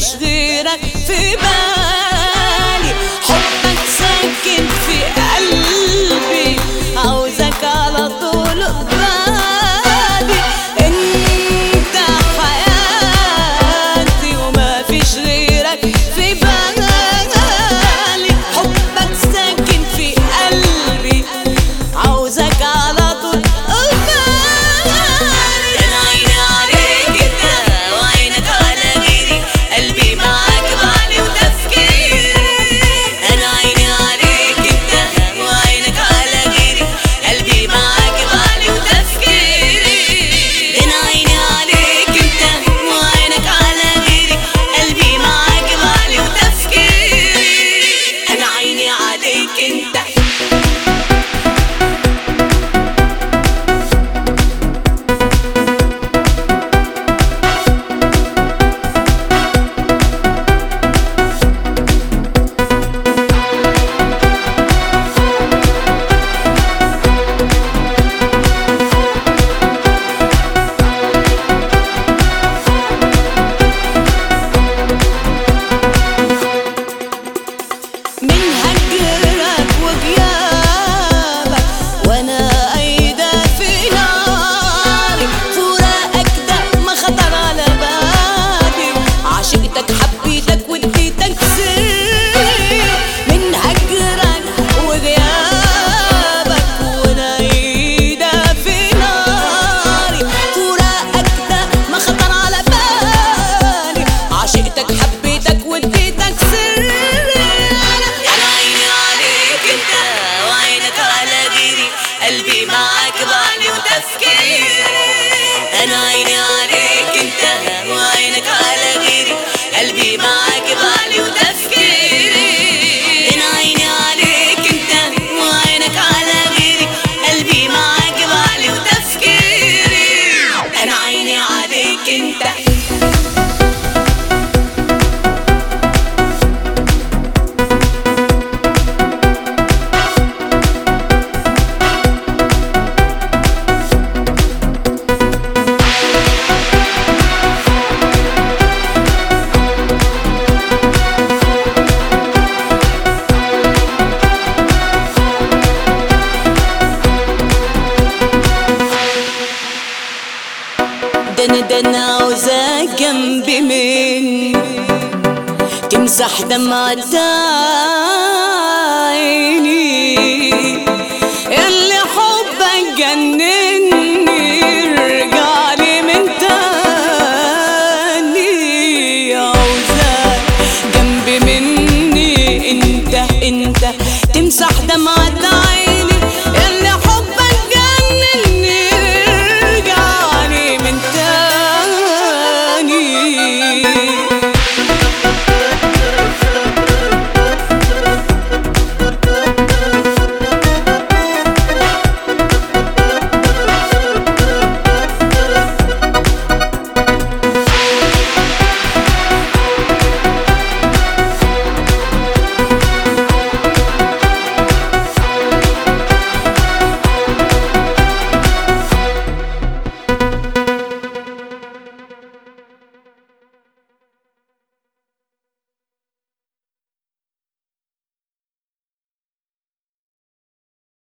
فيش غيرك في بالي حبك ساكن في قلبي عاوزك على طول قبالي انت حياتي وما فيش غيرك في بالي حبك ساكن في قلبي عاوزك على طول قبالي انا عيني عليك انت وعينك على غيري قلبي معاك بعلي وتفكيري انا عيني عليك انت وعينك على غيري قلبي معاك بعلي وتفكيري انا عيني عليك انت وعينك على غيري قلبي معاك بعلي وتفكيري انا عيني عليك انت من هجرك وغيابك وانا قايدة في ناري فراقك ده ما خطر على بالي عشقتك حبيتك واديتك سري من هجرك وغيابك وانا قايدة في ناري فراقك ده ما خطر على بالي عشقتك حبيتك واديتك سري انا عيني عليك انت وعينك على غيري قلبي معاك بعلي وتفكيري انا عيني عليك انت وعينك على غيري قلبي معاك بعلي وتفكيري انا عيني عليك انت وعينك على غيري قلبي معاك بعلي وتفكيري انا عيني عليك انت ده انا ده انا عاوزاك جنبي مني تمسح دمعة